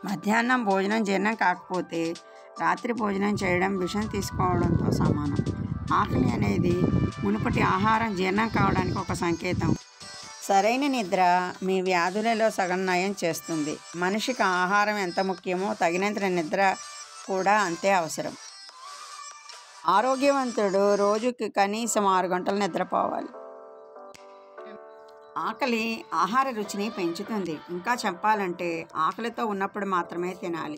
మధ్యాహ్నం భోజనం జీర్ణం కాకపోతే రాత్రి భోజనం చేయడం విషం తీసుకోవడంతో సమానం ఆకలి అనేది మునుపటి ఆహారం జీర్ణం కావడానికి ఒక సంకేతం సరైన నిద్ర మీ వ్యాధులలో సగం నయం చేస్తుంది మనిషికి ఆహారం ఎంత ముఖ్యమో తగినంత నిద్ర కూడా అంతే అవసరం ఆరోగ్యవంతుడు రోజుకి కనీసం ఆరు గంటలు నిద్రపోవాలి ఆకలి ఆహార రుచిని పెంచుతుంది ఇంకా చెప్పాలంటే ఆకలితో ఉన్నప్పుడు మాత్రమే తినాలి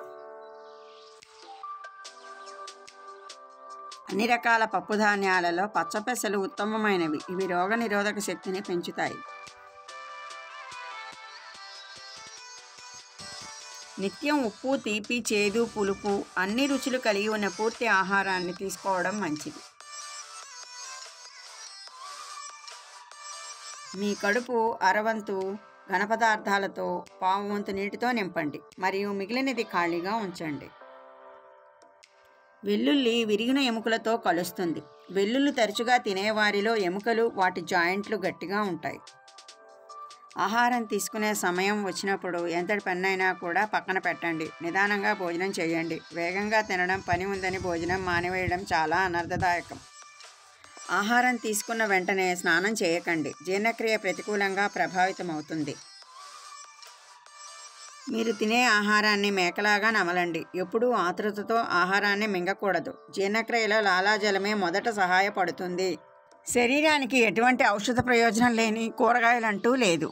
అన్ని రకాల పప్పు ధాన్యాలలో పచ్చపెసలు ఉత్తమమైనవి ఇవి రోగనిరోధక శక్తిని పెంచుతాయి నిత్యం ఉప్పు తీపి చేదు పులుపు అన్ని రుచులు కలిగి ఉన్న పూర్తి ఆహారాన్ని తీసుకోవడం మంచిది మీ కడుపు అరవంతు ఘనపదార్థాలతో పావు వంతు నీటితో నింపండి మరియు మిగిలినది ఖాళీగా ఉంచండి వెల్లుల్లి విరిగిన ఎముకలతో కలుస్తుంది వెల్లుల్లి తరచుగా తినేవారిలో ఎముకలు వాటి జాయింట్లు గట్టిగా ఉంటాయి ఆహారం తీసుకునే సమయం వచ్చినప్పుడు ఎంతటి పన్నైనా కూడా పక్కన పెట్టండి నిదానంగా భోజనం చేయండి వేగంగా తినడం పని ఉందని భోజనం మానివేయడం చాలా అనర్థదాయకం ఆహారం తీసుకున్న వెంటనే స్నానం చేయకండి జీర్ణక్రియ ప్రతికూలంగా ప్రభావితమవుతుంది మీరు తినే ఆహారాన్ని మేకలాగా నమలండి ఎప్పుడూ ఆతృతతో ఆహారాన్ని మింగకూడదు జీర్ణక్రియలో లాలాజలమే మొదట సహాయపడుతుంది శరీరానికి ఎటువంటి ఔషధ ప్రయోజనం లేని కూరగాయలంటూ లేదు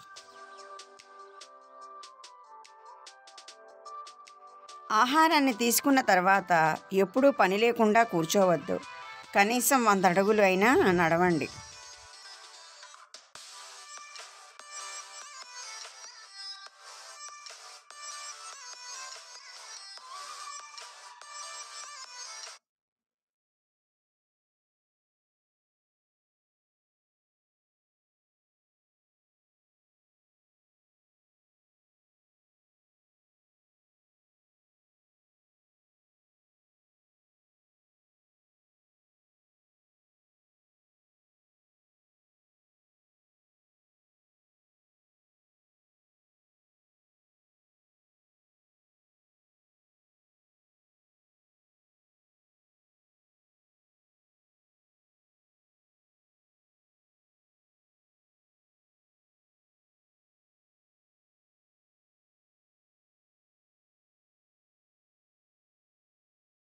ఆహారాన్ని తీసుకున్న తర్వాత ఎప్పుడూ పని లేకుండా కూర్చోవద్దు కనీసం వంద అడుగులు అయినా నడవండి